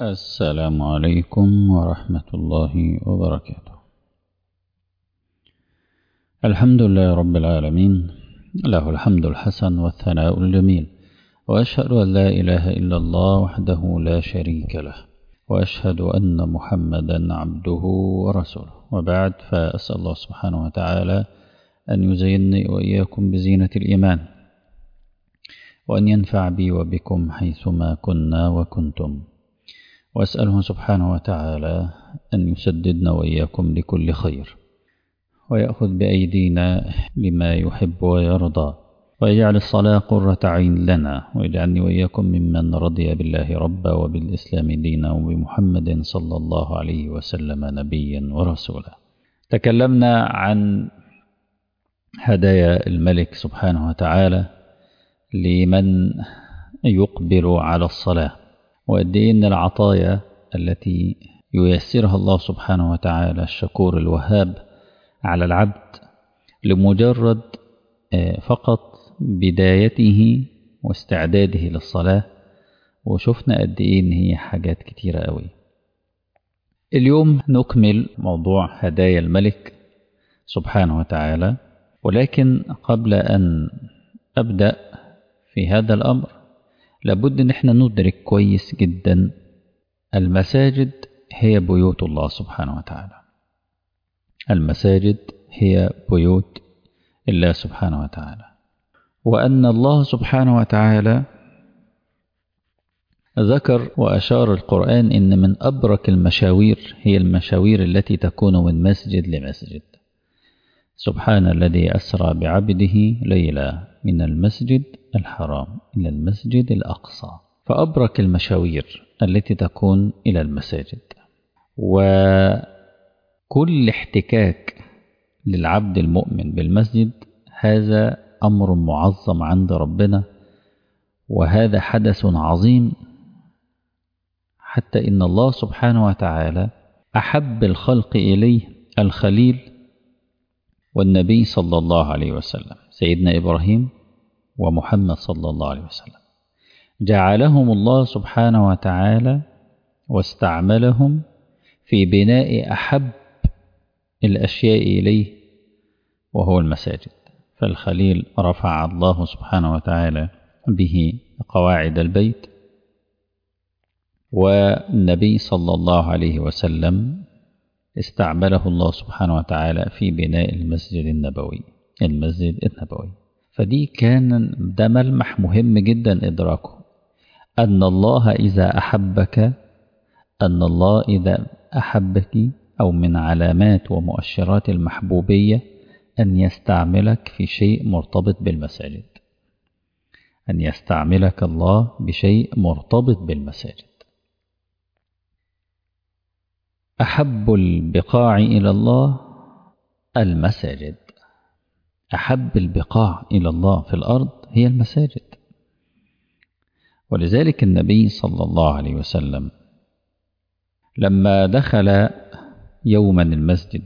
السلام عليكم ورحمة الله وبركاته الحمد لله رب العالمين له الحمد الحسن والثناء الجميل وأشهد أن لا إله إلا الله وحده لا شريك له وأشهد أن محمدا عبده ورسوله وبعد فأسأل الله سبحانه وتعالى أن يزينني وإياكم بزينة الإيمان وأن ينفع بي وبكم حيثما كنا وكنتم وأسأله سبحانه وتعالى أن يسددنا وإياكم لكل خير ويأخذ بأيدينا لما يحب ويرضى ويجعل الصلاة قرة عين لنا ويجعلني وإياكم ممن رضي بالله ربا وبالإسلام دينا وبمحمد صلى الله عليه وسلم نبيا ورسولا تكلمنا عن هدايا الملك سبحانه وتعالى لمن يقبل على الصلاة وقد إيه إن العطايا التي ييسرها الله سبحانه وتعالى الشكور الوهاب على العبد لمجرد فقط بدايته واستعداده للصلاة وشفنا قد إيه إن هي حاجات كتيرة قوي اليوم نكمل موضوع هدايا الملك سبحانه وتعالى ولكن قبل أن أبدأ في هذا الأمر لابد ان احنا ندرك كويس جدا المساجد هي بيوت الله سبحانه وتعالى المساجد هي بيوت الله سبحانه وتعالى وأن الله سبحانه وتعالى ذكر وأشار القرآن إن من أبرك المشاوير هي المشاوير التي تكون من مسجد لمسجد سبحان الذي أسرى بعبده ليلا من المسجد الحرام إلى المسجد الأقصى فأبرك المشاوير التي تكون إلى المساجد وكل احتكاك للعبد المؤمن بالمسجد هذا أمر معظم عند ربنا وهذا حدث عظيم حتى إن الله سبحانه وتعالى أحب الخلق إليه الخليل والنبي صلى الله عليه وسلم سيدنا إبراهيم ومحمد صلى الله عليه وسلم جعلهم الله سبحانه وتعالى واستعملهم في بناء أحب الأشياء إليه وهو المساجد فالخليل رفع الله سبحانه وتعالى به قواعد البيت والنبي صلى الله عليه وسلم استعمله الله سبحانه وتعالى في بناء المسجد النبوي المسجد النبوي فدي كان ده ملمح مهم جدا إدراكه أن الله إذا أحبك أن الله إذا أحبك أو من علامات ومؤشرات المحبوبية أن يستعملك في شيء مرتبط بالمساجد أن يستعملك الله بشيء مرتبط بالمساجد أحب البقاع إلى الله المساجد أحب البقاع إلى الله في الأرض هي المساجد ولذلك النبي صلى الله عليه وسلم لما دخل يوما المسجد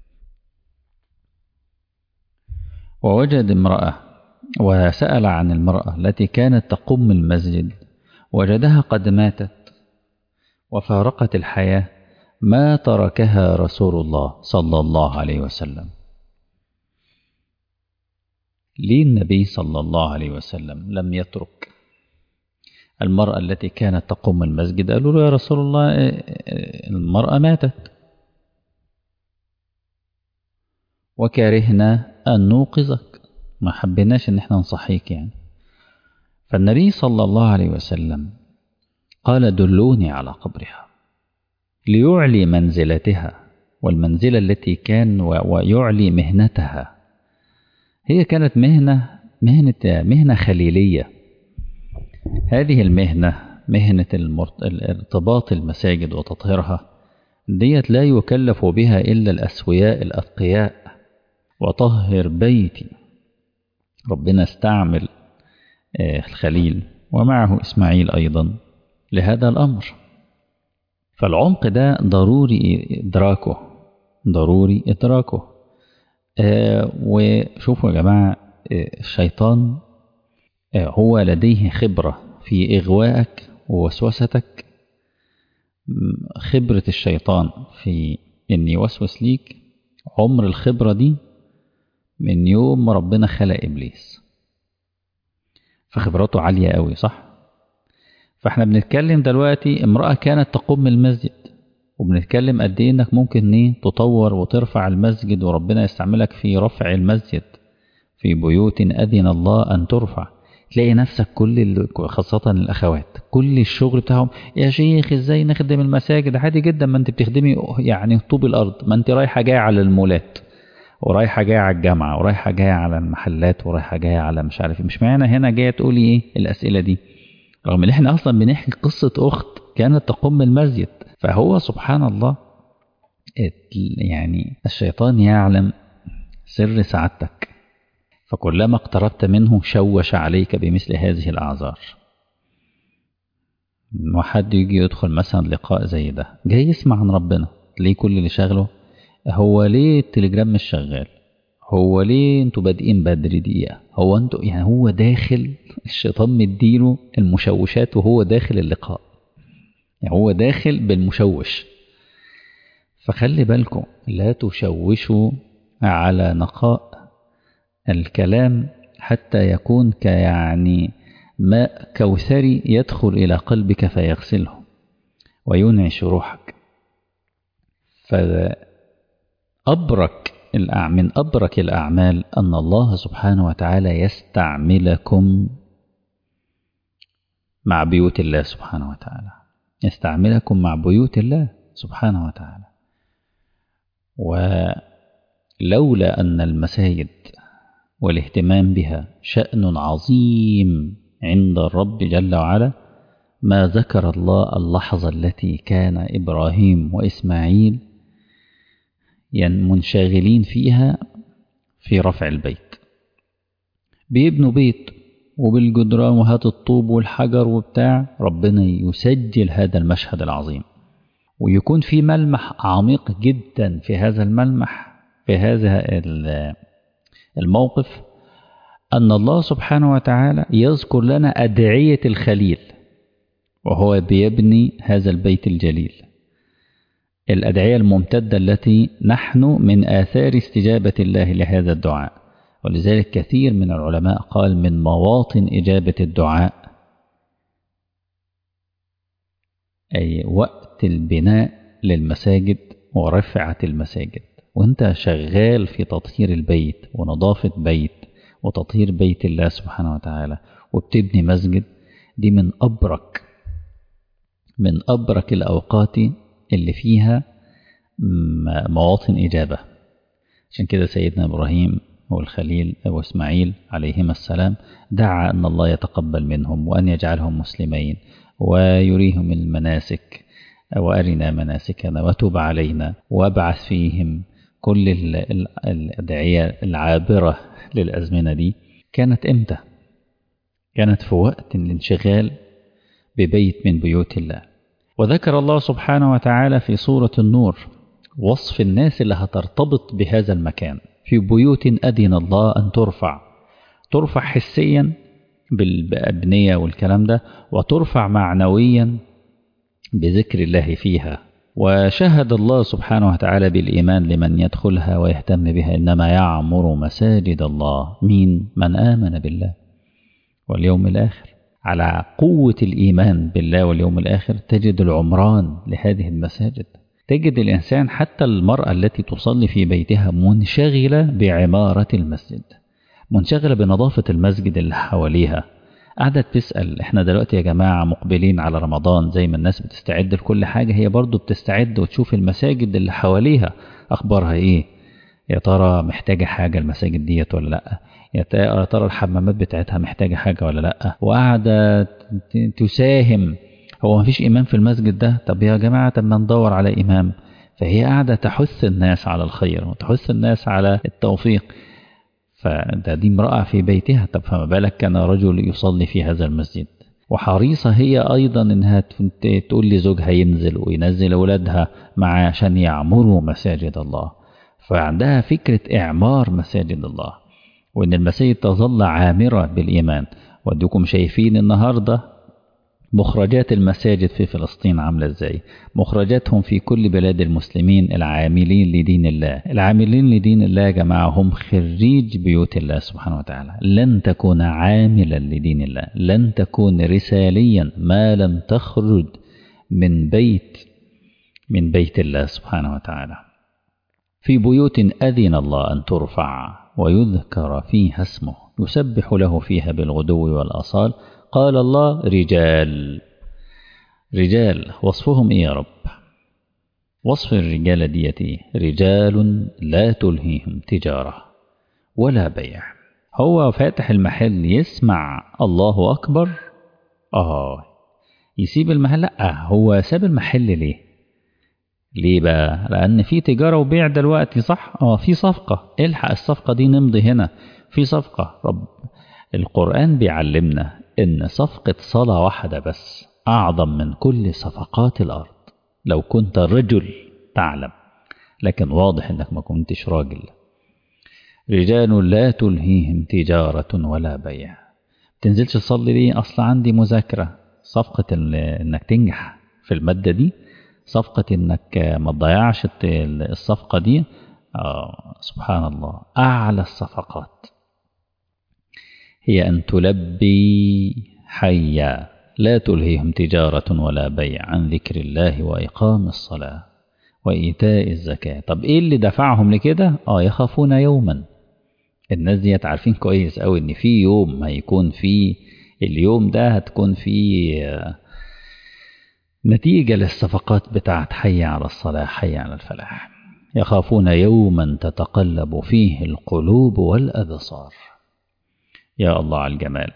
ووجد امرأة وسأل عن المرأة التي كانت تقوم المسجد وجدها قد ماتت وفارقت الحياة ما تركها رسول الله صلى الله عليه وسلم ليه النبي صلى الله عليه وسلم لم يترك المرأة التي كانت تقوم المسجد قالوا له يا رسول الله المرأة ماتت وكرهنا أن نوقظك ما حبيناش ان احنا نصحيك يعني فالنبي صلى الله عليه وسلم قال دلوني على قبرها ليعلي منزلتها والمنزلة التي كان ويعلي مهنتها هي كانت مهنة مهنة مهنة خليلية هذه المهنة مهنة ارتباط المساجد وتطهيرها ديت لا يكلف بها إلا الأسوياء الأتقياء وطهر بيتي ربنا استعمل الخليل ومعه إسماعيل أيضا لهذا الأمر فالعمق ده ضروري إدراكه ضروري إدراكه آه وشوفوا يا جماعة آه الشيطان آه هو لديه خبرة في إغوائك ووسوستك خبرة الشيطان في إن يوسوس ليك عمر الخبرة دي من يوم ما ربنا خلق إبليس فخبراته عالية قوي صح فاحنا بنتكلم دلوقتي امرأة كانت تقوم المسجد وبنتكلم قد ايه انك ممكن ايه تطور وترفع المسجد وربنا يستعملك في رفع المسجد في بيوت أذن الله أن ترفع تلاقي نفسك كل خاصة الأخوات كل الشغل بتاعهم يا شيخ ازاي نخدم المساجد عادي جدا ما انت بتخدمي يعني طوب الأرض ما انت رايحة جاية على المولات ورايحة جاية على الجامعة ورايحة جاية على المحلات ورايحة جاية على مش عارف مش معنى هنا جاية تقولي ايه الأسئلة دي رغم ان احنا أصلا بنحكي قصة أخت كانت تقوم المسجد فهو سبحان الله يعني الشيطان يعلم سر سعادتك فكلما اقتربت منه شوش عليك بمثل هذه الأعذار وحد يجي يدخل مثلا لقاء زي ده جاي يسمع عن ربنا ليه كل اللي شغله هو ليه التليجرام مش شغال هو ليه انتوا بادئين بدري دقيقة هو انتوا يعني هو داخل الشيطان مديله المشوشات وهو داخل اللقاء يعني هو داخل بالمشوش فخلي بالكم لا تشوشوا على نقاء الكلام حتى يكون كيعني ماء كوثري يدخل إلى قلبك فيغسله وينعش روحك فأبرك من أبرك الأعمال أن الله سبحانه وتعالى يستعملكم مع بيوت الله سبحانه وتعالى يستعملكم مع بيوت الله سبحانه وتعالى ولولا أن المساجد والاهتمام بها شأن عظيم عند الرب جل وعلا ما ذكر الله اللحظة التي كان إبراهيم وإسماعيل منشغلين فيها في رفع البيت بيبنوا بيت وبالجدران وهات الطوب والحجر وبتاع ربنا يسجل هذا المشهد العظيم ويكون في ملمح عميق جدا في هذا الملمح في هذا الموقف أن الله سبحانه وتعالى يذكر لنا أدعية الخليل وهو بيبني هذا البيت الجليل الأدعية الممتدة التي نحن من آثار استجابة الله لهذا الدعاء ولذلك كثير من العلماء قال من مواطن إجابة الدعاء أي وقت البناء للمساجد ورفعة المساجد وانت شغال في تطهير البيت ونظافة بيت وتطهير بيت الله سبحانه وتعالى وبتبني مسجد دي من أبرك من أبرك الأوقات اللي فيها مواطن إجابة عشان كده سيدنا إبراهيم والخليل وإسماعيل عليهما السلام دعا أن الله يتقبل منهم وأن يجعلهم مسلمين ويريهم المناسك وأرنا مناسكنا وتب علينا وابعث فيهم كل الأدعية العابرة للأزمنة دي كانت إمتى؟ كانت في وقت الانشغال ببيت من بيوت الله وذكر الله سبحانه وتعالى في سورة النور وصف الناس اللي هترتبط بهذا المكان في بيوت أذن الله أن ترفع ترفع حسيا بالأبنية والكلام ده وترفع معنويا بذكر الله فيها وشهد الله سبحانه وتعالى بالإيمان لمن يدخلها ويهتم بها إنما يعمر مساجد الله مين من آمن بالله واليوم الآخر على قوة الإيمان بالله واليوم الآخر تجد العمران لهذه المساجد تجد الإنسان حتى المرأة التي تصلي في بيتها منشغلة بعمارة المسجد منشغلة بنظافة المسجد اللي حواليها قاعدة تسأل احنا دلوقتي يا جماعة مقبلين على رمضان زي ما الناس بتستعد لكل حاجة هي برضو بتستعد وتشوف المساجد اللي حواليها أخبارها ايه يا ترى محتاجة حاجة المساجد ديت ولا لأ يا ترى الحمامات بتاعتها محتاجة حاجة ولا لأ وقاعدة تساهم هو مفيش إمام في المسجد ده طب يا جماعة طب ما ندور على إمام فهي قاعدة تحث الناس على الخير وتحث الناس على التوفيق فده دي امرأة في بيتها طب فما بالك كان رجل يصلي في هذا المسجد وحريصة هي أيضا إنها تقول لزوجها ينزل وينزل أولادها معاه عشان يعمروا مساجد الله فعندها فكرة إعمار مساجد الله وإن المساجد تظل عامرة بالإيمان وديكم شايفين النهاردة مخرجات المساجد في فلسطين عاملة ازاي مخرجاتهم في كل بلاد المسلمين العاملين لدين الله العاملين لدين الله يا جماعة هم خريج بيوت الله سبحانه وتعالى لن تكون عاملا لدين الله لن تكون رساليا ما لم تخرج من بيت من بيت الله سبحانه وتعالى في بيوت أذن الله أن ترفع ويذكر فيها اسمه يسبح له فيها بالغدو والأصال قال الله رجال رجال وصفهم إيه يا رب وصف الرجال ديتي رجال لا تلهيهم تجارة ولا بيع هو فاتح المحل يسمع الله أكبر آه يسيب المحل لا هو ساب المحل ليه ليه بقى لأن في تجارة وبيع دلوقتي صح اه في صفقة الحق الصفقة دي نمضي هنا في صفقة رب القرآن بيعلمنا إن صفقة صلاة واحدة بس أعظم من كل صفقات الأرض لو كنت رجل تعلم لكن واضح إنك ما كنتش راجل رجال لا تلهيهم تجارة ولا بيع تنزلش تصلي ليه أصلا عندي مذاكرة صفقة إنك تنجح في المادة دي صفقة إنك ما تضيعش الصفقة دي آه سبحان الله أعلى الصفقات هي أن تلبي حيا لا تلهيهم تجارة ولا بيع عن ذكر الله وإقام الصلاة وإيتاء الزكاة طب إيه اللي دفعهم لكده؟ آه يخافون يوما الناس ديت عارفين كويس أوي إن في يوم هيكون في اليوم ده هتكون في نتيجة للصفقات بتاعت حي على الصلاة حي على الفلاح يخافون يوما تتقلب فيه القلوب والأبصار يا الله على الجمال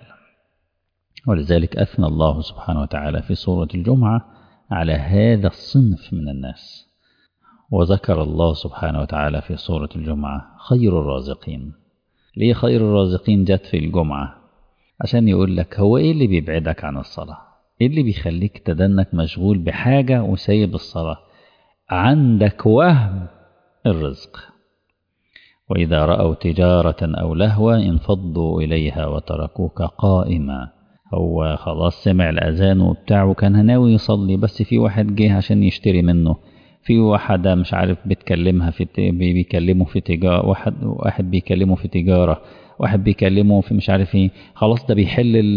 ولذلك أثنى الله سبحانه وتعالى في سورة الجمعة على هذا الصنف من الناس وذكر الله سبحانه وتعالى في سورة الجمعة خير الرازقين ليه خير الرازقين جت في الجمعة عشان يقول لك هو ايه اللي بيبعدك عن الصلاة ايه اللي بيخليك تدنك مشغول بحاجة وسايب الصلاة عندك وهم الرزق وإذا رأوا تجارة أو لهوا انفضوا إليها وتركوك قائما هو خلاص سمع الأذان وبتاعه كان ناوي يصلي بس في واحد جه عشان يشتري منه في واحدة مش عارف بتكلمها في بيكلمه في تجارة واحد واحد بيكلمه في تجارة واحد بيكلمه في مش عارف ايه خلاص ده بيحل ال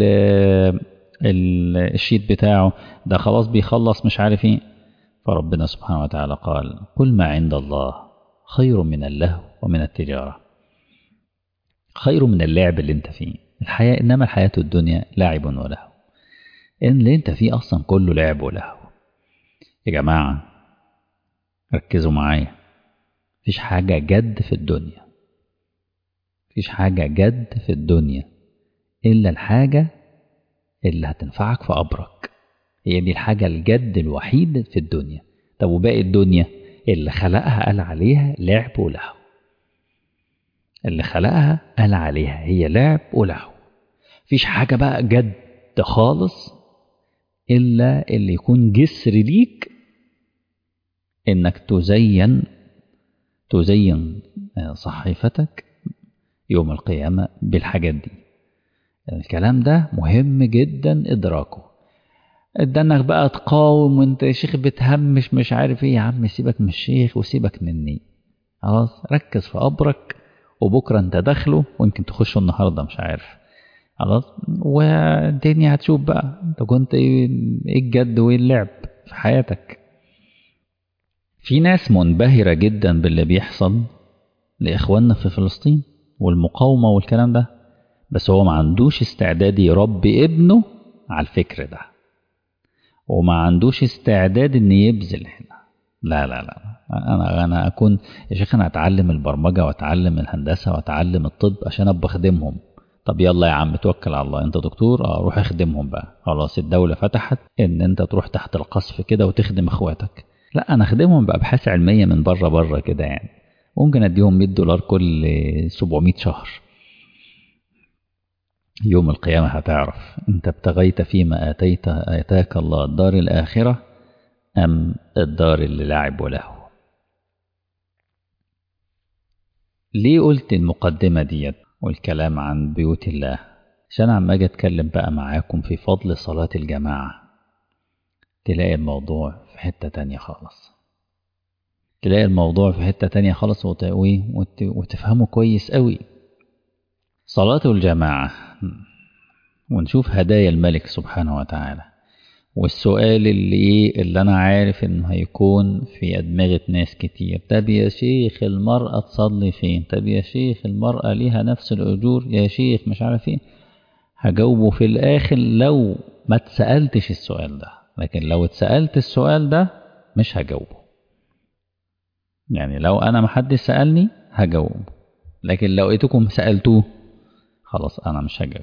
ال الشيت بتاعه ده خلاص بيخلص مش عارف ايه فربنا سبحانه وتعالى قال كل ما عند الله خير من اللهو ومن التجارة خير من اللعب اللي انت فيه الحياة إنما الحياة الدنيا لعب ولهو إن اللي انت فيه أصلا كله لعب ولهو يا جماعة ركزوا معايا مفيش حاجة جد في الدنيا مفيش حاجة جد في الدنيا إلا الحاجة اللي هتنفعك في قبرك هي دي الحاجة الجد الوحيد في الدنيا طب وباقي الدنيا اللي خلقها قال عليها لعب ولهو اللي خلقها قال عليها هي لعب ولهو مفيش حاجة بقى جد خالص إلا اللي يكون جسر ليك إنك تزين تزين صحيفتك يوم القيامة بالحاجات دي الكلام ده مهم جدا إدراكه ادانك بقى تقاوم وانت يا شيخ بتهمش مش عارف ايه يا عم سيبك من الشيخ وسيبك مني خلاص ركز في قبرك وبكره انت داخله ويمكن تخشه النهارده مش عارف خلاص والدنيا هتشوف بقى انت كنت ايه الجد وايه اللعب في حياتك في ناس منبهرة جدا باللي بيحصل لإخواننا في فلسطين والمقاومة والكلام ده بس هو ما عندوش استعداد يربي ابنه على الفكر ده وما عندوش استعداد ان يبذل هنا لا لا لا انا انا اكون يا شيخ انا اتعلم البرمجه واتعلم الهندسه واتعلم الطب عشان ابقى اخدمهم طب يلا يا عم توكل على الله انت دكتور اه روح اخدمهم بقى خلاص الدوله فتحت ان انت تروح تحت القصف كده وتخدم اخواتك لا انا اخدمهم بابحاث علميه من بره بره كده يعني ممكن اديهم 100 دولار كل 700 شهر يوم القيامة هتعرف انت ابتغيت فيما آتيت آتاك الله الدار الآخرة أم الدار اللي لعب وله ليه قلت المقدمة ديت والكلام عن بيوت الله عشان عم اجي اتكلم بقى معاكم في فضل صلاة الجماعة تلاقي الموضوع في حتة تانية خالص تلاقي الموضوع في حتة تانية خالص وت... وت... وتفهمه كويس قوي صلاة الجماعة ونشوف هدايا الملك سبحانه وتعالى والسؤال اللي ايه اللي انا عارف انه هيكون في ادمغة ناس كتير طب يا شيخ المرأة تصلي فين طب يا شيخ المرأة ليها نفس الاجور يا شيخ مش عارف ايه هجاوبه في الاخر لو ما اتسألتش السؤال ده لكن لو اتسألت السؤال ده مش هجاوبه يعني لو انا محدش سألني هجاوب لكن لو لقيتكم سألتوه خلاص انا مش هجاوب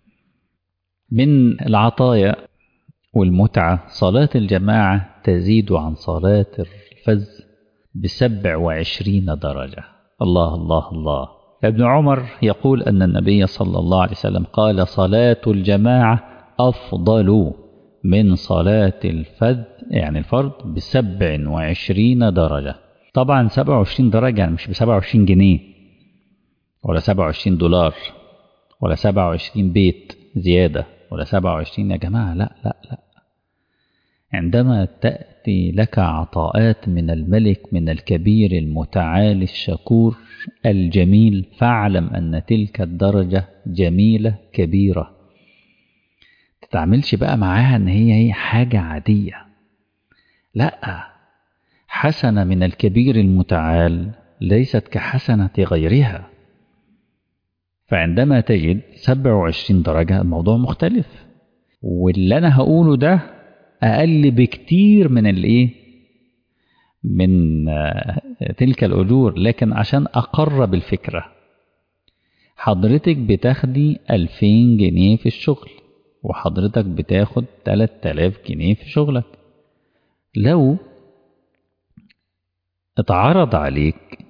من العطايا والمتعة صلاة الجماعة تزيد عن صلاة الفذ بسبع وعشرين درجة الله الله الله ابن عمر يقول أن النبي صلى الله عليه وسلم قال صلاة الجماعة أفضل من صلاة الفذ يعني الفرد بسبع وعشرين درجة طبعا سبع وعشرين درجة يعني مش بسبع وعشرين جنيه ولا سبع وعشرين دولار ولا سبع وعشرين بيت زيادة ولا سبع وعشرين يا جماعة لا لا لا عندما تأتي لك عطاءات من الملك من الكبير المتعالي الشكور الجميل فاعلم أن تلك الدرجة جميلة كبيرة تتعاملش بقى معاها أن هي هي حاجة عادية لا حسنة من الكبير المتعال ليست كحسنة غيرها فعندما تجد 27 درجة الموضوع مختلف واللي أنا هقوله ده أقل بكتير من الإيه من تلك الأجور لكن عشان أقرب الفكرة حضرتك بتاخدي 2000 جنيه في الشغل وحضرتك بتاخد 3000 جنيه في شغلك لو اتعرض عليك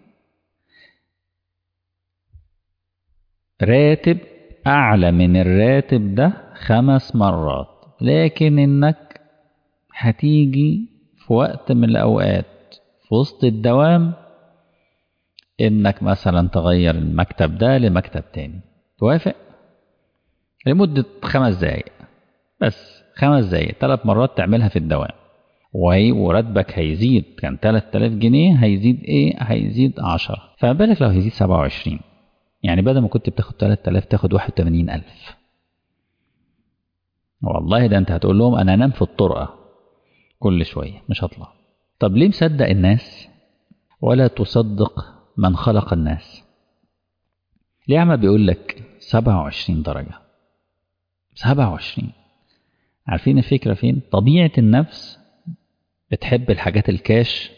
راتب أعلى من الراتب ده خمس مرات لكن إنك هتيجي في وقت من الأوقات في وسط الدوام إنك مثلا تغير المكتب ده لمكتب تاني توافق لمدة خمس دقايق بس خمس دقايق ثلاث مرات تعملها في الدوام وهي وراتبك هيزيد كان 3000 جنيه هيزيد ايه هيزيد 10 فما بالك لو هيزيد 27 يعني بدل ما كنت بتاخد 3000 تاخد 81000 والله ده انت هتقول لهم انا انام في الطرقه كل شويه مش هطلع طب ليه مصدق الناس ولا تصدق من خلق الناس ليه عم بيقول لك 27 درجه 27 عارفين الفكره فين طبيعه النفس بتحب الحاجات الكاش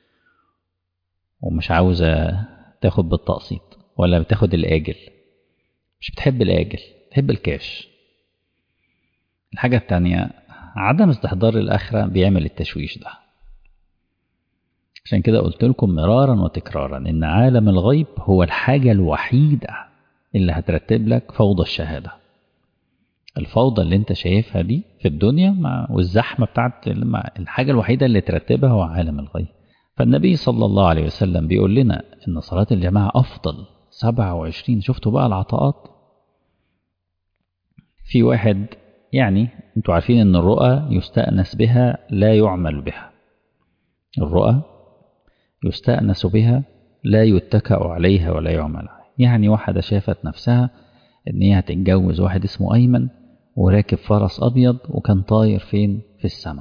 ومش عاوزه تاخد بالتقسيط ولا بتاخد الآجل مش بتحب الآجل بتحب الكاش الحاجة التانية عدم استحضار الآخرة بيعمل التشويش ده عشان كده قلت لكم مرارا وتكرارا إن عالم الغيب هو الحاجة الوحيدة اللي هترتب لك فوضى الشهادة الفوضى اللي انت شايفها دي في الدنيا مع والزحمة بتاعت الحاجة الوحيدة اللي ترتبها هو عالم الغيب فالنبي صلى الله عليه وسلم بيقول لنا إن صلاة الجماعة أفضل 27 شفتوا بقى العطاءات في واحد يعني انتوا عارفين ان الرؤى يستأنس بها لا يعمل بها الرؤى يستأنس بها لا يتكأ عليها ولا يعمل عليها يعني واحدة شافت نفسها ان هي هتتجوز واحد اسمه أيمن وراكب فرس أبيض وكان طاير فين في السماء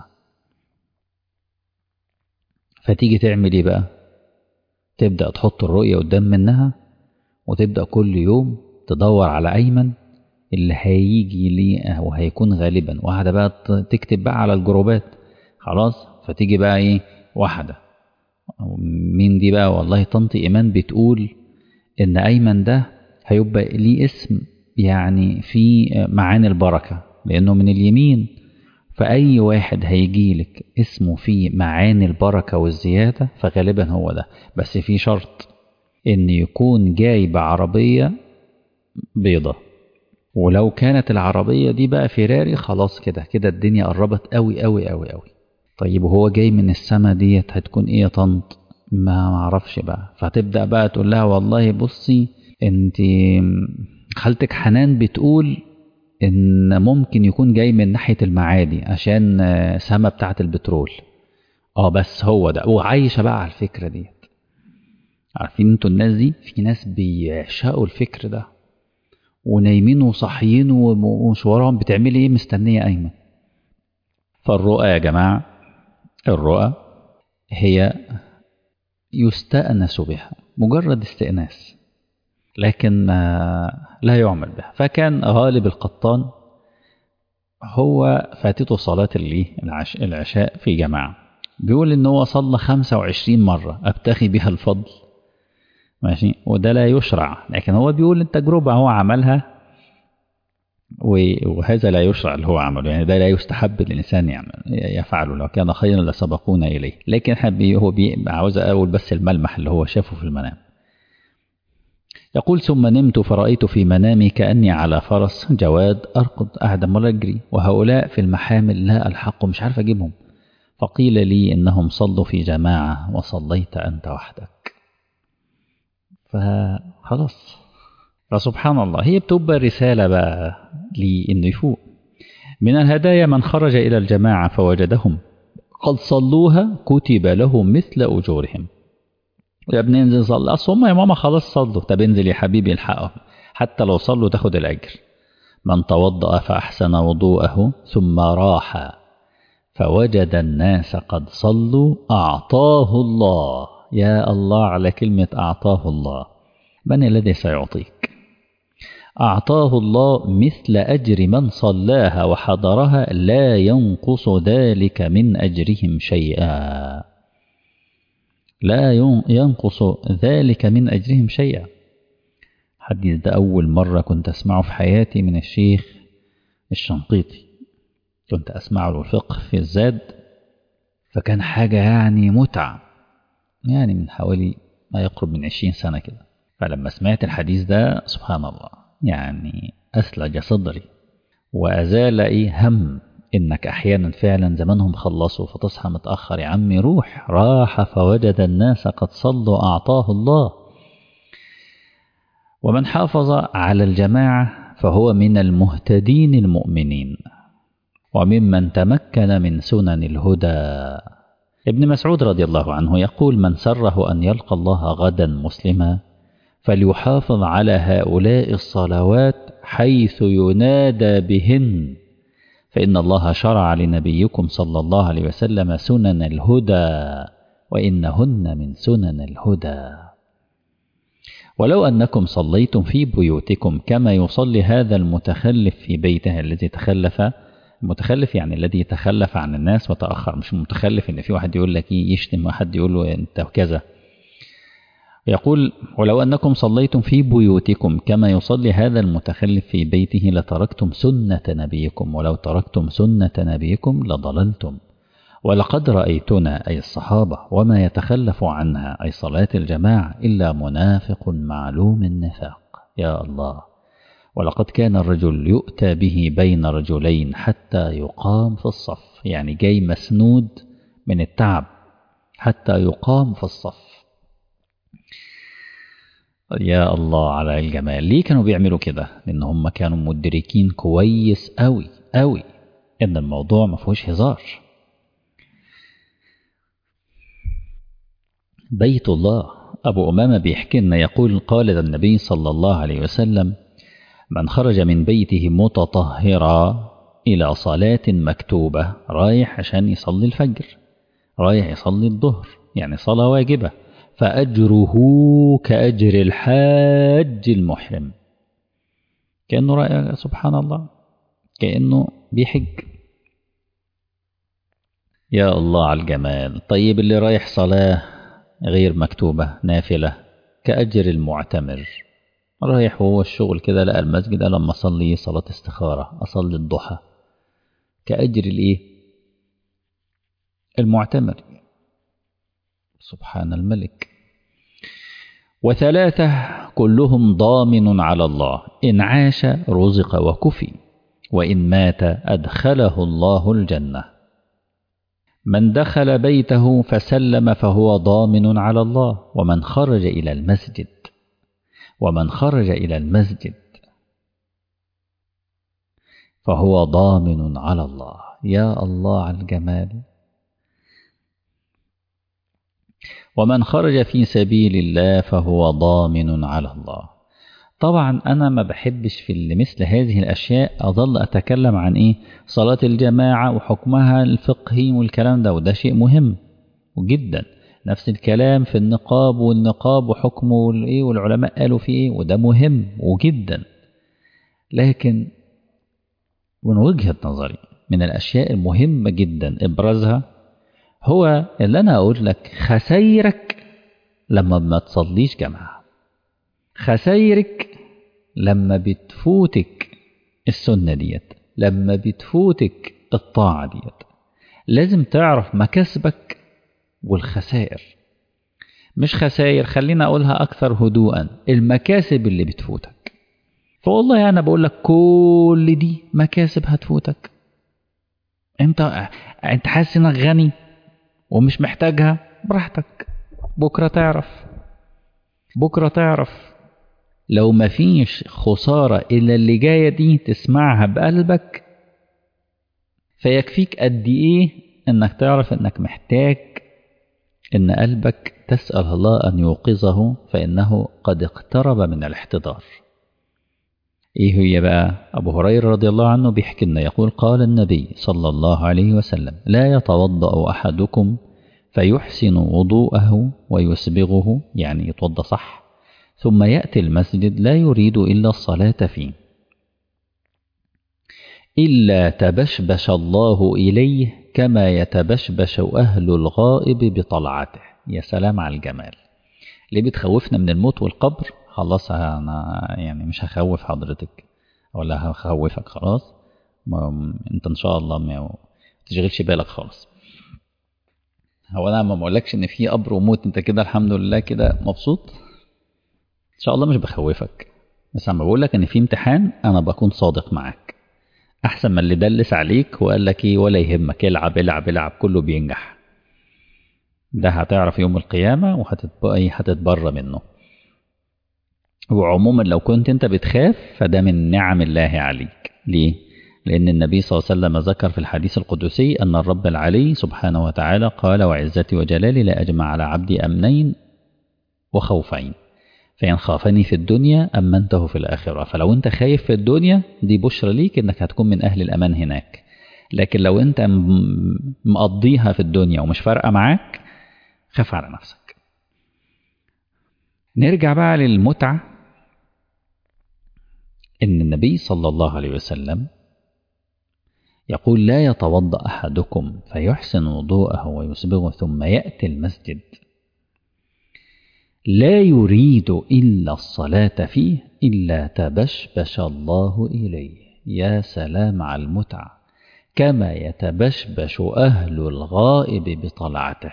فتيجي تعمل ايه بقى تبدأ تحط الرؤية قدام منها وتبدأ كل يوم تدور على أيمن اللي هيجي ليه وهيكون غالبا واحدة بقى تكتب بقى على الجروبات خلاص فتيجي بقى ايه واحدة مين دي بقى والله طنط إيمان بتقول إن أيمن ده هيبقى ليه اسم يعني في معاني البركة لأنه من اليمين فأي واحد هيجيلك اسمه فيه معاني البركة والزيادة فغالبا هو ده بس في شرط إن يكون جاي بعربية بيضة ولو كانت العربية دي بقى فيراري خلاص كده كده الدنيا قربت قوي قوي قوي قوي طيب وهو جاي من السما ديت هتكون ايه يا طنط ما معرفش بقى فتبدأ بقى تقول لها والله بصي انت خالتك حنان بتقول ان ممكن يكون جاي من ناحيه المعادي عشان سما بتاعه البترول اه بس هو ده وعايشه بقى على الفكره ديت عارفين انتوا الناس دي في ناس بيعشقوا الفكر ده ونايمين وصاحيين ومش وراهم بتعملي ايه مستنيه قايمه فالرؤى يا جماعه الرؤى هي يستأنس بها مجرد استئناس لكن لا يعمل بها فكان غالب القطان هو فاتته صلاة العشاء في جماعة بيقول إن هو صلى 25 مرة أبتغي بها الفضل ماشي وده لا يشرع لكن هو بيقول التجربة هو عملها وهذا لا يشرع اللي هو عمله يعني ده لا يستحب الإنسان يعمل يفعله لو كان خيرا لسبقونا إليه لكن حبي هو عاوز أقول بس الملمح اللي هو شافه في المنام يقول ثم نمت فرأيت في منامي كأني على فرس جواد أرقد أعدم ولا أجري وهؤلاء في المحامل لا ألحق مش عارف أجيبهم فقيل لي إنهم صلوا في جماعة وصليت أنت وحدك فخلاص فسبحان الله هي بتبقى رسالة بقى لإنه يفوق من الهدايا من خرج إلى الجماعة فوجدهم قد صلوها كتب لهم مثل أجورهم يا ابني انزل صلي اصل هم يا ماما خلاص صلوا طب انزل يا حبيبي الحقهم حتى لو صلوا تاخد الاجر من توضأ فأحسن وضوءه ثم راح فوجد الناس قد صلوا أعطاه الله يا الله على كلمة أعطاه الله من الذي سيعطيك أعطاه الله مثل أجر من صلاها وحضرها لا ينقص ذلك من أجرهم شيئا لا ينقص ذلك من أجرهم شيئا حديث ده أول مرة كنت أسمعه في حياتي من الشيخ الشنقيطي كنت أسمع له الفقه في الزاد فكان حاجة يعني متعة يعني من حوالي ما يقرب من عشرين سنة كده فلما سمعت الحديث ده سبحان الله يعني أسلج صدري وأزال إيه هم إنك أحيانا فعلا زمانهم خلصوا فتصحى متأخر يا عمي روح راح فوجد الناس قد صلوا أعطاه الله ومن حافظ على الجماعة فهو من المهتدين المؤمنين وممن تمكن من سنن الهدى ابن مسعود رضي الله عنه يقول من سره أن يلقى الله غدا مسلما فليحافظ على هؤلاء الصلوات حيث ينادى بهن فإن الله شرع لنبيكم صلى الله عليه وسلم سنن الهدى وإنهن من سنن الهدى ولو أنكم صليتم في بيوتكم كما يصلي هذا المتخلف في بيته الذي تخلف المتخلف يعني الذي تخلف عن الناس وتأخر مش متخلف إن في واحد يقول لك يشتم واحد يقول له أنت كذا يقول ولو أنكم صليتم في بيوتكم كما يصلي هذا المتخلف في بيته لتركتم سنة نبيكم ولو تركتم سنة نبيكم لضللتم ولقد رأيتنا أي الصحابة وما يتخلف عنها أي صلاة الجماعة إلا منافق معلوم النفاق يا الله ولقد كان الرجل يؤتى به بين رجلين حتى يقام في الصف يعني جاي مسنود من التعب حتى يقام في الصف يا الله على الجمال ليه كانوا بيعملوا كده لان هم كانوا مدركين كويس قوي قوي ان الموضوع ما فيهوش هزار بيت الله ابو امامه بيحكي لنا يقول قال النبي صلى الله عليه وسلم من خرج من بيته متطهرا الى صلاه مكتوبه رايح عشان يصلي الفجر رايح يصلي الظهر يعني صلاه واجبه فأجره كأجر الحاج المحرم كأنه رأي سبحان الله كأنه بيحج يا الله على الجمال طيب اللي رايح صلاة غير مكتوبة نافلة كأجر المعتمر رايح وهو الشغل كده لقى المسجد قال لما أصلي صلاة استخارة أصلي الضحى كأجر الإيه المعتمر سبحان الملك وثلاثة كلهم ضامن على الله إن عاش رزق وكفي وإن مات أدخله الله الجنة من دخل بيته فسلم فهو ضامن على الله ومن خرج إلى المسجد ومن خرج إلى المسجد فهو ضامن على الله يا الله على الجمال ومن خرج في سبيل الله فهو ضامن على الله طبعا أنا ما بحبش في مثل هذه الأشياء أظل أتكلم عن إيه صلاة الجماعة وحكمها الفقهي والكلام ده وده شيء مهم جدا نفس الكلام في النقاب والنقاب وحكمه والإيه والعلماء قالوا فيه إيه وده مهم وجدا لكن من وجهة نظري من الأشياء المهمة جدا إبرازها هو اللي أنا أقول لك خسايرك لما ما تصليش جماعة خسايرك لما بتفوتك السنة ديت لما بتفوتك الطاعة ديت لازم تعرف مكاسبك والخسائر مش خسائر خلينا أقولها أكثر هدوءا المكاسب اللي بتفوتك فوالله أنا بقول لك كل دي مكاسب هتفوتك أنت أنت حاسس إنك غني ومش محتاجها براحتك بكرة تعرف بكرة تعرف لو مفيش خسارة إلا اللي جاية دي تسمعها بقلبك فيكفيك قد إيه إنك تعرف إنك محتاج إن قلبك تسأل الله أن يوقظه فإنه قد اقترب من الاحتضار إيه هي بقى أبو هريرة رضي الله عنه بيحكي لنا يقول قال النبي صلى الله عليه وسلم لا يتوضأ أحدكم فيحسن وضوءه ويسبغه يعني يتوضأ صح ثم يأتي المسجد لا يريد إلا الصلاة فيه إلا تبشبش الله إليه كما يتبشبش أهل الغائب بطلعته يا سلام على الجمال ليه بتخوفنا من الموت والقبر خلاص أنا يعني مش هخوف حضرتك ولا هخوفك خلاص ما انت ان شاء الله ما تشغلش بالك خالص هو انا ما بقولكش ان في قبر وموت انت كده الحمد لله كده مبسوط ان شاء الله مش بخوفك بس اما بقول لك ان في امتحان انا بكون صادق معاك احسن من اللي دلس عليك وقال لك ايه ولا يهمك العب العب العب كله بينجح ده هتعرف يوم القيامة وهتتبقى هتتبرى منه وعموما لو كنت انت بتخاف فده من نعم الله عليك ليه لأن النبي صلى الله عليه وسلم ذكر في الحديث القدسي أن الرب العلي سبحانه وتعالى قال وعزتي وجلالي لا أجمع على عبدي أمنين وخوفين فإن خافني في الدنيا أمنته في الآخرة فلو أنت خايف في الدنيا دي بشرى ليك أنك هتكون من أهل الأمان هناك لكن لو أنت مقضيها في الدنيا ومش فارقة معاك خاف على نفسك نرجع بقى للمتعة إن النبي صلى الله عليه وسلم يقول لا يتوضأ أحدكم فيحسن وضوءه ويسبغه ثم يأتي المسجد لا يريد إلا الصلاة فيه إلا تبشبش الله إليه يا سلام على المتعة كما يتبشبش أهل الغائب بطلعته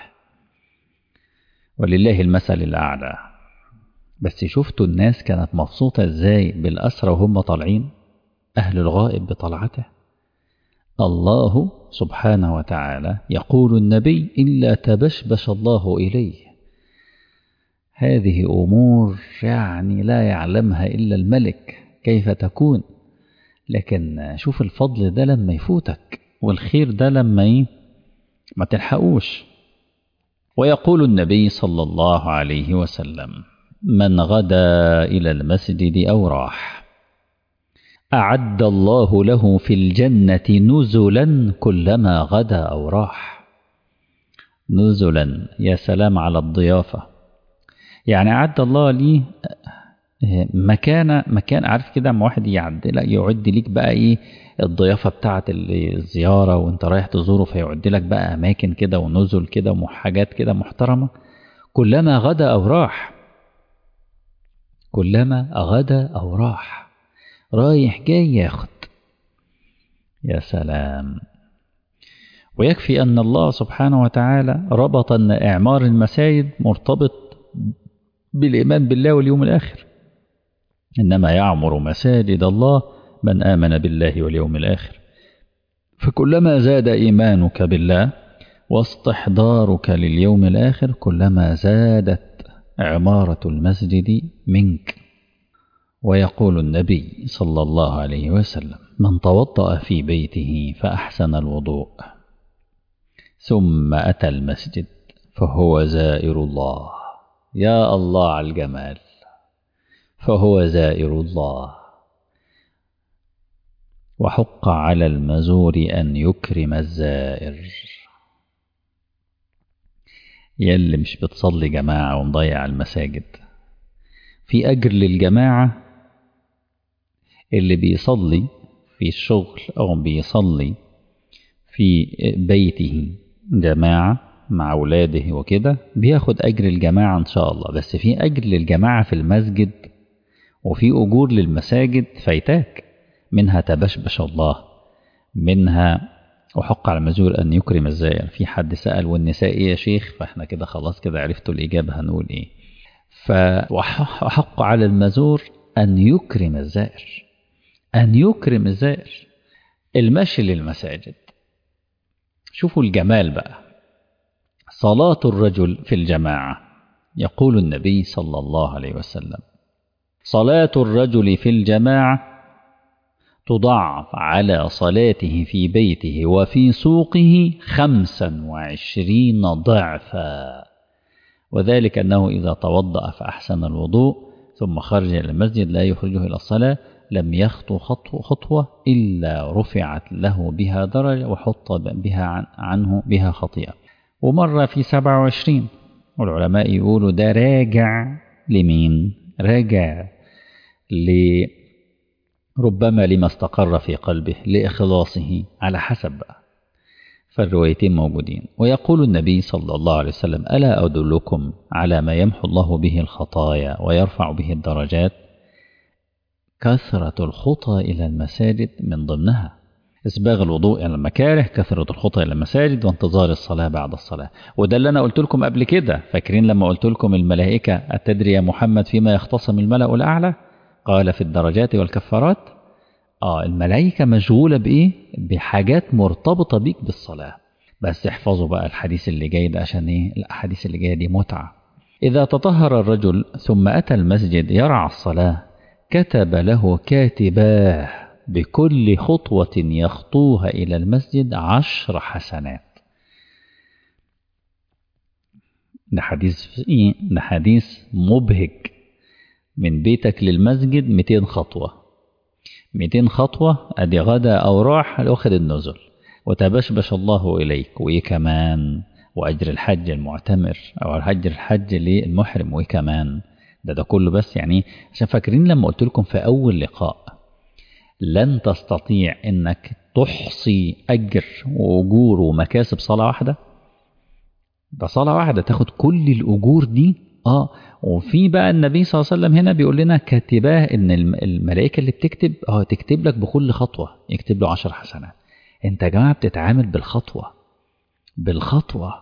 ولله المثل الأعلى بس شفتوا الناس كانت مبسوطة ازاي بالأسرى وهم طالعين أهل الغائب بطلعته الله سبحانه وتعالى يقول النبي إلا تبشبش الله إليه هذه أمور يعني لا يعلمها إلا الملك كيف تكون لكن شوف الفضل ده لما يفوتك والخير ده لما ي... ما تلحقوش ويقول النبي صلى الله عليه وسلم من غدا إلى المسجد أو راح أعد الله له في الجنة نزلا كلما غدا أو راح نزلا يا سلام على الضيافة يعني أعد الله لي مكان مكان عارف كده اما واحد يعد لا يعد ليك بقى ايه الضيافه بتاعه الزياره وانت رايح تزوره فيعد لك بقى اماكن كده ونزل كده وحاجات كده محترمه كلما غدا او راح كلما غدا او راح رايح جاي ياخد يا سلام ويكفي أن الله سبحانه وتعالى ربط أن إعمار المساجد مرتبط بالإيمان بالله واليوم الآخر إنما يعمر مساجد الله من آمن بالله واليوم الآخر فكلما زاد إيمانك بالله واستحضارك لليوم الآخر كلما زادت عمارة المسجد منك ويقول النبي صلى الله عليه وسلم من توضأ في بيته فأحسن الوضوء ثم أتى المسجد فهو زائر الله يا الله على الجمال فهو زائر الله وحق على المزور أن يكرم الزائر يلي مش بتصلي جماعة ومضيع المساجد في أجر للجماعة اللي بيصلي في الشغل أو بيصلي في بيته جماعة مع أولاده وكده بياخد أجر الجماعة إن شاء الله بس في أجر للجماعة في المسجد وفي أجور للمساجد فايتاك منها تبشبش الله منها وحق على المزور أن يكرم الزائر في حد سأل والنساء إيه يا شيخ فإحنا كده خلاص كده عرفتوا الإجابة هنقول إيه فحق على المزور أن يكرم الزائر أن يكرم الزائر المشي للمساجد شوفوا الجمال بقى صلاة الرجل في الجماعة يقول النبي صلى الله عليه وسلم صلاة الرجل في الجماعة تضاعف على صلاته في بيته وفي سوقه خمسا وعشرين ضعفا وذلك أنه إذا توضأ فأحسن الوضوء ثم خرج إلى المسجد لا يخرجه إلى الصلاة لم يخطو خطوة, خطوة إلا رفعت له بها درجة وحط بها عنه بها خطيئة ومرة في سبعة وعشرين والعلماء يقولوا ده راجع لمين راجع لربما لما استقر في قلبه لإخلاصه على حسب بقى فالروايتين موجودين ويقول النبي صلى الله عليه وسلم ألا أدلكم على ما يمحو الله به الخطايا ويرفع به الدرجات كثرة الخطى إلى المساجد من ضمنها إسباغ الوضوء إلى المكاره كثرة الخطى إلى المساجد وانتظار الصلاة بعد الصلاة وده اللي أنا قلت لكم قبل كده فاكرين لما قلت لكم الملائكة أتدري يا محمد فيما يختصم الملأ الأعلى قال في الدرجات والكفارات آه الملائكة مشغولة بإيه بحاجات مرتبطة بيك بالصلاة بس احفظوا بقى الحديث اللي جاي ده عشان إيه الأحاديث اللي جاية دي متعة إذا تطهر الرجل ثم أتى المسجد يرعى الصلاة كتب له كاتباه بكل خطوة يخطوها إلى المسجد عشر حسنات ده حديث إيه؟ ده حديث مبهج من بيتك للمسجد 200 خطوة 200 خطوة أدي غدا أو راح واخد النزل وتبشبش الله إليك وإيه كمان وأجر الحج المعتمر أو أجر الحج للمحرم وإيه كمان ده ده كله بس يعني عشان فاكرين لما قلت لكم في أول لقاء لن تستطيع انك تحصي اجر واجور ومكاسب صلاه واحده ده صلاه واحده تاخد كل الاجور دي اه وفي بقى النبي صلى الله عليه وسلم هنا بيقول لنا كاتباه ان الملائكه اللي بتكتب اه تكتب لك بكل خطوه يكتب له 10 حسنات انت يا جماعه بتتعامل بالخطوه بالخطوه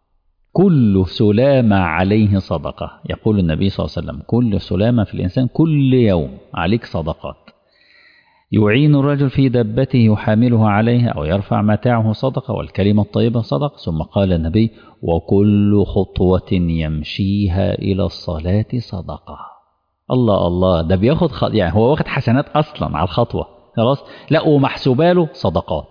كل سلامة عليه صدقة يقول النبي صلى الله عليه وسلم كل سلامة في الإنسان كل يوم عليك صدقات يعين الرجل في دبته يحاملها عليها أو يرفع متاعه صدقة والكلمة الطيبة صدقة ثم قال النبي وكل خطوة يمشيها إلى الصلاة صدقة الله الله ده بياخد خ... يعني هو واخد حسنات أصلا على الخطوة خلاص لا ومحسوبة له صدقات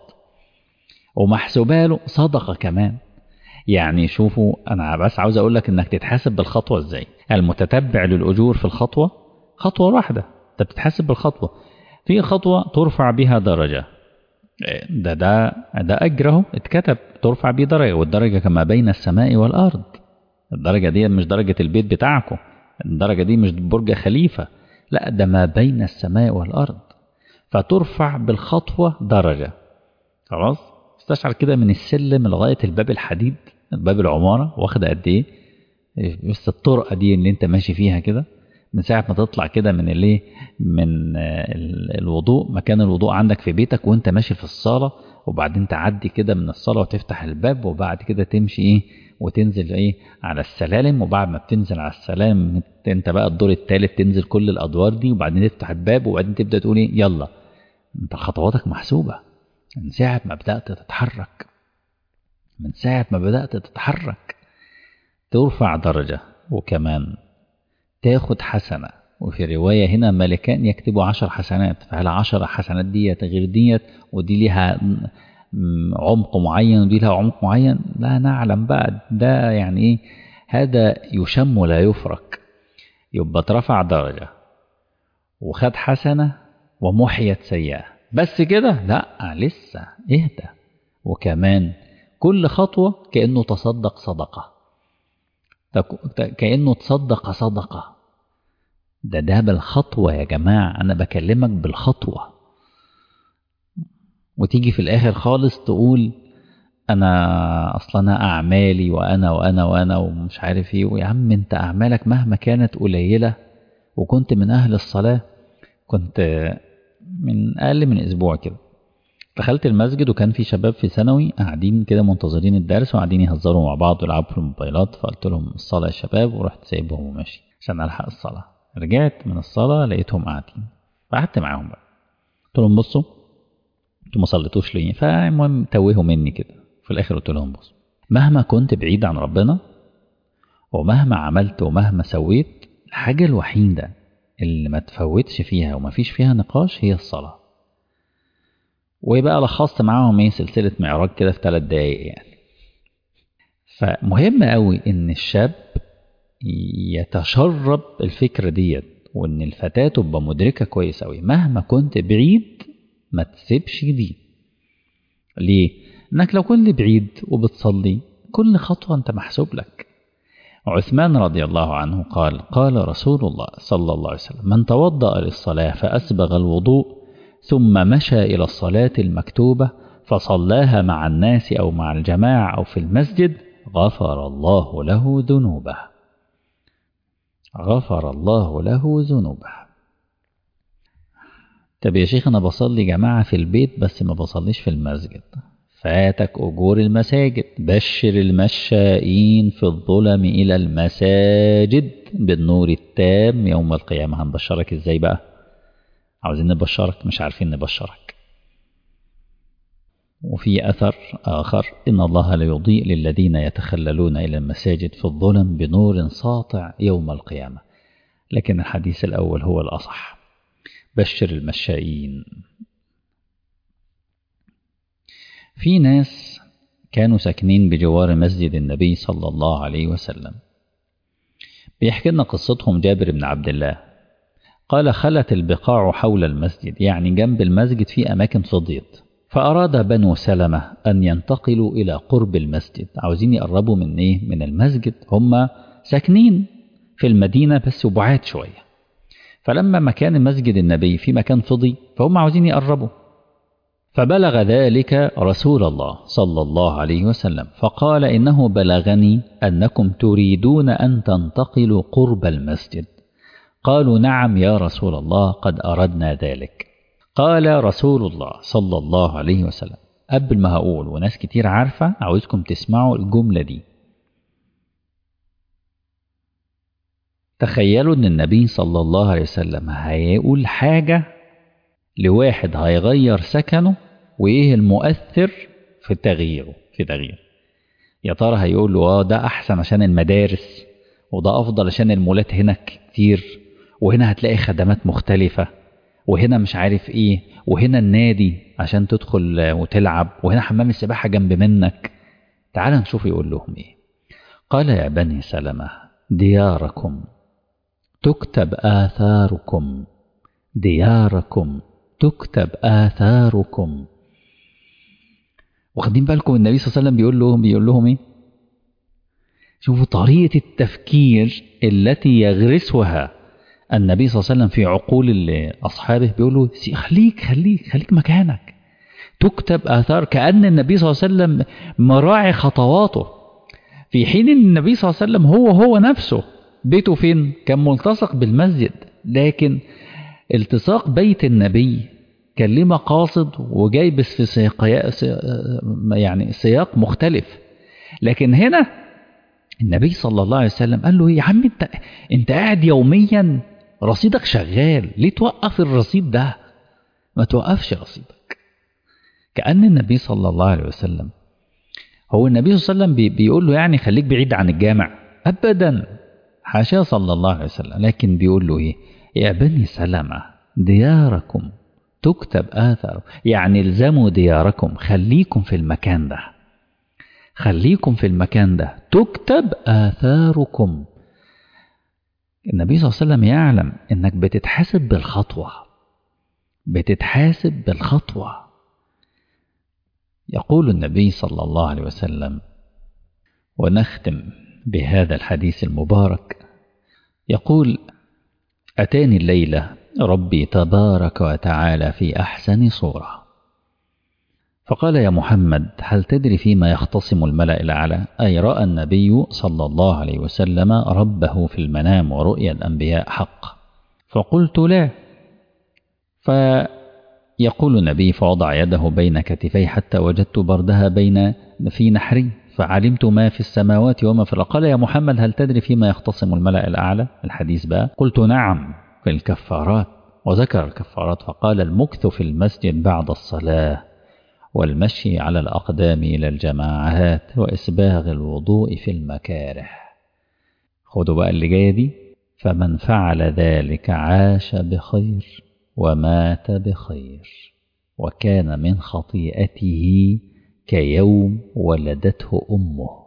ومحسوبة له صدقة كمان يعني شوفوا أنا بس عاوز أقول لك إنك تتحاسب بالخطوة إزاي المتتبع للأجور في الخطوة خطوة واحدة أنت بتتحاسب بالخطوة في خطوة ترفع بها درجة ده ده ده أجره اتكتب ترفع به درجة والدرجة كما بين السماء والأرض الدرجة دي مش درجة البيت بتاعكم الدرجة دي مش برج خليفة لا ده ما بين السماء والأرض فترفع بالخطوة درجة خلاص استشعر كده من السلم لغاية الباب الحديد باب العمارة واخدة قد ايه بس الطرقة دي اللي انت ماشي فيها كده من ساعة ما تطلع كده من الايه من الوضوء مكان الوضوء عندك في بيتك وانت ماشي في الصالة وبعدين تعدي كده من الصالة وتفتح الباب وبعد كده تمشي ايه وتنزل ايه على السلالم وبعد ما بتنزل على السلالم انت بقى الدور الثالث تنزل كل الادوار دي وبعدين تفتح الباب وبعدين تبدا تقول ايه يلا انت خطواتك محسوبة من ساعة ما بدأت تتحرك من ساعة ما بدأت تتحرك ترفع درجة وكمان تاخد حسنة وفي رواية هنا ملكان يكتبوا عشر حسنات فهل عشر حسنات ديت غير ديت ودي ليها عمق معين ودي لها عمق معين لا نعلم بقى ده يعني ايه هذا يشم ولا يفرك يبقى اترفع درجة وخد حسنة ومحيت سيئة بس كده لا لسه اهدى وكمان كل خطوة كأنه تصدق صدقة كأنه تصدق صدقة ده ده بالخطوة يا جماعة أنا بكلمك بالخطوة وتيجي في الآخر خالص تقول أنا أصلا أنا أعمالي وأنا وأنا وأنا ومش عارف إيه ويا عم أنت أعمالك مهما كانت قليلة وكنت من أهل الصلاة كنت من أقل من أسبوع كده دخلت المسجد وكان في شباب في ثانوي قاعدين كده منتظرين الدرس وقاعدين يهزروا مع بعض ويلعبوا في الموبايلات فقلت لهم الصلاة يا شباب ورحت سايبهم وماشي عشان ألحق الصلاة رجعت من الصلاة لقيتهم قاعدين فقعدت معاهم بقى قلت لهم بصوا انتوا ما صليتوش ليه فالمهم توهوا مني كده في الآخر قلت لهم بصوا مهما كنت بعيد عن ربنا ومهما عملت ومهما سويت الحاجة الوحيدة اللي ما تفوتش فيها وما فيش فيها نقاش هي الصلاة وبقى لخصت معاهم ايه سلسلة معراج كده في ثلاث دقايق يعني فمهم قوي ان الشاب يتشرب الفكرة ديت وان الفتاة تبقى مدركة كويس قوي مهما كنت بعيد ما تسيبش دي ليه؟ انك لو كنت بعيد وبتصلي كل خطوة انت محسوب لك عثمان رضي الله عنه قال قال رسول الله صلى الله عليه وسلم من توضأ للصلاة فأسبغ الوضوء ثم مشى إلى الصلاة المكتوبة فصلاها مع الناس أو مع الجماعة أو في المسجد غفر الله له ذنوبه غفر الله له ذنوبه طب يا شيخ أنا بصلي جماعة في البيت بس ما بصليش في المسجد فاتك أجور المساجد بشر المشائين في الظلم إلى المساجد بالنور التام يوم القيامة هنبشرك إزاي بقى عاوزين نبشرك مش عارفين نبشرك وفي أثر آخر إن الله لا يضيء للذين يتخللون إلى المساجد في الظلم بنور ساطع يوم القيامة لكن الحديث الأول هو الأصح بشر المشائين في ناس كانوا ساكنين بجوار مسجد النبي صلى الله عليه وسلم بيحكي لنا قصتهم جابر بن عبد الله قال خلت البقاع حول المسجد يعني جنب المسجد في أماكن فضيت فأراد بنو سلمة أن ينتقلوا إلى قرب المسجد عاوزين يقربوا من إيه؟ من المسجد هم ساكنين في المدينة بس بعاد شوية فلما مكان مسجد النبي في مكان فضي فهم عاوزين يقربوا فبلغ ذلك رسول الله صلى الله عليه وسلم فقال إنه بلغني أنكم تريدون أن تنتقلوا قرب المسجد قالوا نعم يا رسول الله قد أردنا ذلك قال رسول الله صلى الله عليه وسلم قبل ما هقول وناس كتير عارفة عاوزكم تسمعوا الجملة دي تخيلوا ان النبي صلى الله عليه وسلم هيقول حاجة لواحد هيغير سكنه وايه المؤثر في تغييره في تغيير يا ترى هيقول له اه ده احسن عشان المدارس وده افضل عشان المولات هنا كتير وهنا هتلاقي خدمات مختلفة وهنا مش عارف ايه وهنا النادي عشان تدخل وتلعب وهنا حمام السباحة جنب منك تعال نشوف يقول لهم ايه قال يا بني سلمة دياركم تكتب آثاركم دياركم تكتب آثاركم واخدين بالكم النبي صلى الله عليه وسلم بيقول لهم بيقول لهم ايه شوفوا طريقة التفكير التي يغرسها النبي صلى الله عليه وسلم في عقول أصحابه بيقول له خليك خليك خليك مكانك تكتب آثار كأن النبي صلى الله عليه وسلم مراعي خطواته في حين ان النبي صلى الله عليه وسلم هو هو نفسه بيته فين كان ملتصق بالمسجد لكن التصاق بيت النبي كان ليه مقاصد وجاي بس في سياق يعني سياق مختلف لكن هنا النبي صلى الله عليه وسلم قال له يا عم انت انت قاعد يوميا رصيدك شغال ليه توقف الرصيد ده ما توقفش رصيدك كأن النبي صلى الله عليه وسلم هو النبي صلى الله عليه وسلم بيقول له يعني خليك بعيد عن الجامع أبدا حاشا صلى الله عليه وسلم لكن بيقول له إيه يا بني سلمة دياركم تكتب آثار يعني الزموا دياركم خليكم في المكان ده خليكم في المكان ده تكتب آثاركم النبي صلى الله عليه وسلم يعلم انك بتتحاسب بالخطوة بتتحاسب بالخطوة يقول النبي صلى الله عليه وسلم ونختم بهذا الحديث المبارك يقول أتاني الليلة ربي تبارك وتعالى في أحسن صورة فقال يا محمد هل تدري فيما يختصم الملأ الأعلى أي رأى النبي صلى الله عليه وسلم ربه في المنام ورؤيا الأنبياء حق فقلت لا فيقول النبي فوضع يده بين كتفي حتى وجدت بردها بين في نحري فعلمت ما في السماوات وما في الأرض قال يا محمد هل تدري فيما يختصم الملأ الأعلى الحديث بقى قلت نعم في الكفارات وذكر الكفارات فقال المكث في المسجد بعد الصلاة والمشي على الأقدام إلى الجماعات وإسباغ الوضوء في المكاره خدوا بقى اللي جاية دي فمن فعل ذلك عاش بخير ومات بخير وكان من خطيئته كيوم ولدته أمه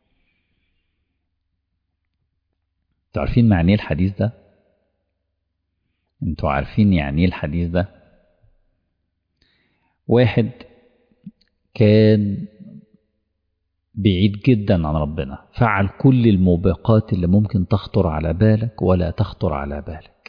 تعرفين معنى الحديث ده انتوا عارفين يعني ايه الحديث ده واحد كان بعيد جدا عن ربنا فعل كل الموبقات اللي ممكن تخطر على بالك ولا تخطر على بالك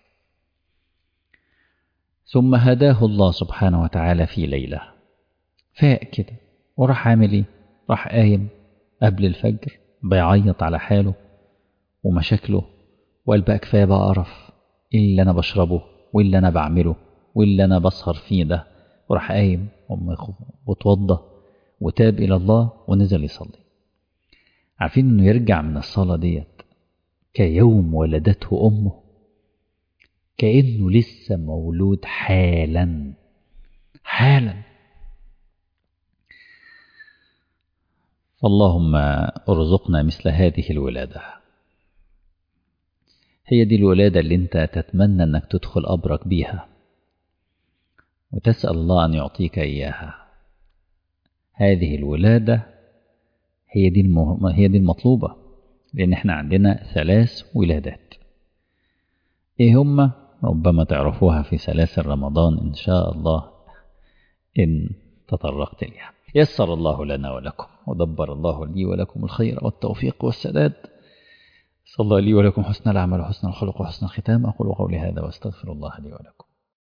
ثم هداه الله سبحانه وتعالى في ليلة فاق كده وراح عامل ايه راح قايم قبل الفجر بيعيط على حاله ومشاكله وقال بقى كفايه بقى قرف ايه اللي انا بشربه وايه اللي انا بعمله وايه اللي انا بسهر فيه ده وراح قايم واتوضى وتاب الى الله ونزل يصلي عارفين انه يرجع من الصلاه ديت كيوم ولدته امه كانه لسه مولود حالا حالا فاللهم ارزقنا مثل هذه الولاده هي دي الولادة اللي انت تتمنى انك تدخل قبرك بيها وتسأل الله أن يعطيك إياها هذه الولادة هي دي, المه... هي دي المطلوبة لأن احنا عندنا ثلاث ولادات إيه هما ربما تعرفوها في سلاسل رمضان إن شاء الله إن تطرقت لها يسر الله لنا ولكم ودبر الله لي ولكم الخير والتوفيق والسداد صلى الله لي ولكم حسن العمل وحسن الخلق وحسن الختام أقول قولي هذا واستغفر الله لي ولكم